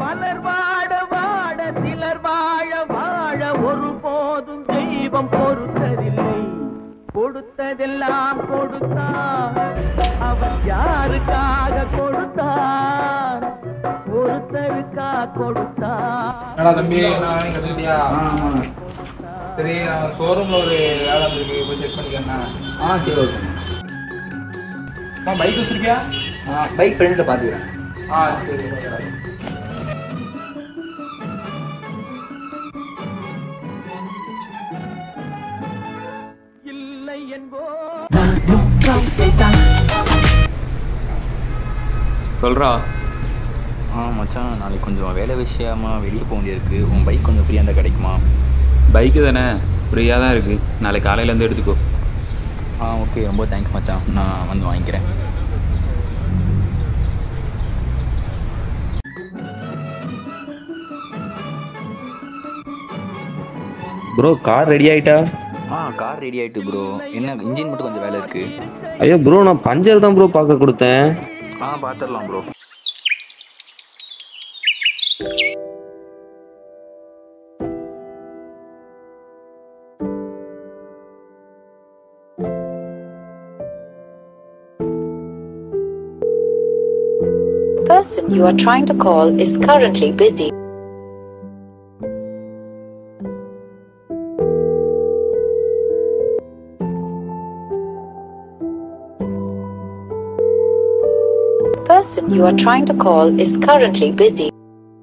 பலர் வாட வாட சிலர் வாழ வாழ ஒருபோதும் தெய்வம் பொறுத்ததில்லை கொடுத்ததெல்லாம் கொடுத்தான் அவன் யாருக்காக கொடுத்தான் ஒருத்தருக்கா கொடுத்தான் என்னடா தம்பி நான் இங்க வந்துட்டியா சரி நான் ஷோரூம்ல ஒரு வேலை இருக்கு போய் செக் பண்ணிக்கிறேன் ஆ சரி ஓகே பைக் வச்சிருக்கியா பைக் ஃப்ரெண்டில் பார்த்துக்கிறேன் ஆ சரி ஓகேடா. இல்லை என்போ சொல்றா ஆ மச்சான் நாளைக்கு கொஞ்சம் வேலை விஷயமா வெளியே போக வேண்டியிருக்கு உன் பைக் கொஞ்சம் ஃப்ரீயாக இருந்தால் கிடைக்குமா பைக்கு தானே ஃப்ரீயாக தான் இருக்கு நாளைக்கு காலையிலேருந்து எடுத்துக்கோ ஆ ஓகே ரொம்ப தேங்க்ஸ் மச்சான் நான் வந்து வாங்கிக்கிறேன் ப்ரோ கார் ரெடி ஆயிட்டா ஆ கார் ரெடி ஆயிட்டு ப்ரோ என்ன இன்ஜின் மட்டும் கொஞ்சம் வேலை இருக்கு ஐயோ ப்ரோ நான் பஞ்சர் தான் ப்ரோ பார்க்க கொடுத்தேன் ஆ பார்த்துடலாம் bro person you are trying to call is currently busy. Person you are trying to call is currently busy.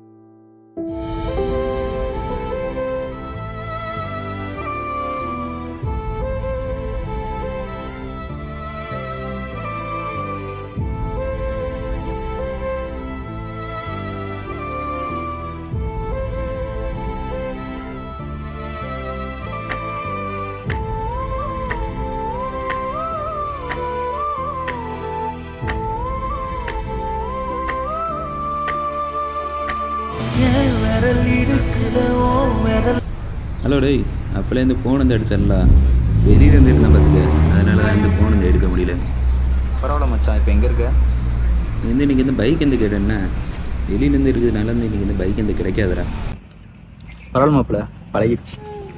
Hello டேய் அப்போலேருந்து ஃபோன் வந்து அடிச்சிடல வெளியிலேருந்து இருந்தேன் பார்த்துக்க அதனால தான் இந்த ஃபோன் வந்து எடுக்க முடியல பரவாயில்ல மச்சான் இப்போ எங்கே இருக்க நீ வந்து இன்னைக்கு இந்த பைக் எந்த கேட்ட என்ன வெளியிலேருந்து இருக்கிறதுனால வந்து இன்னைக்கு இந்த பைக் எந்த கிடைக்காதுடா பரவாயில்ல மாப்பிள்ள பழகிடுச்சு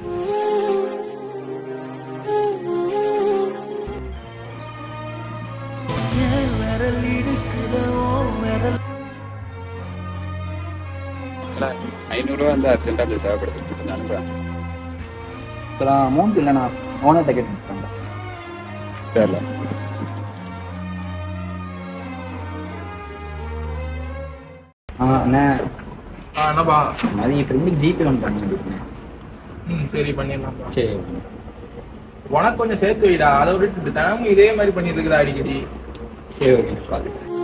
ஐநூறுரூவா வந்து அர்ஜென்ட்டாக தேவைப்படுது கொஞ்சம் அனுப்புகிறேன் இப்போ தான் அமௌண்ட் இல்லை நான் ஓனர்கிட்ட கேட்டு சரில ஆ அண்ணே ஆ என்னப்பா அது என் ஃப்ரெண்டுக்கு ஜிபே ஒன்று பண்ணி கொடுத்தேன் ம் சரி பண்ணிடலாம்ப்பா சரி உனக்கு கொஞ்சம் சேர்த்து வைடா அதை விட்டுட்டு தினமும் இதே மாதிரி பண்ணிட்டு இருக்கிற அடிக்கடி சரி ஓகே பார்த்து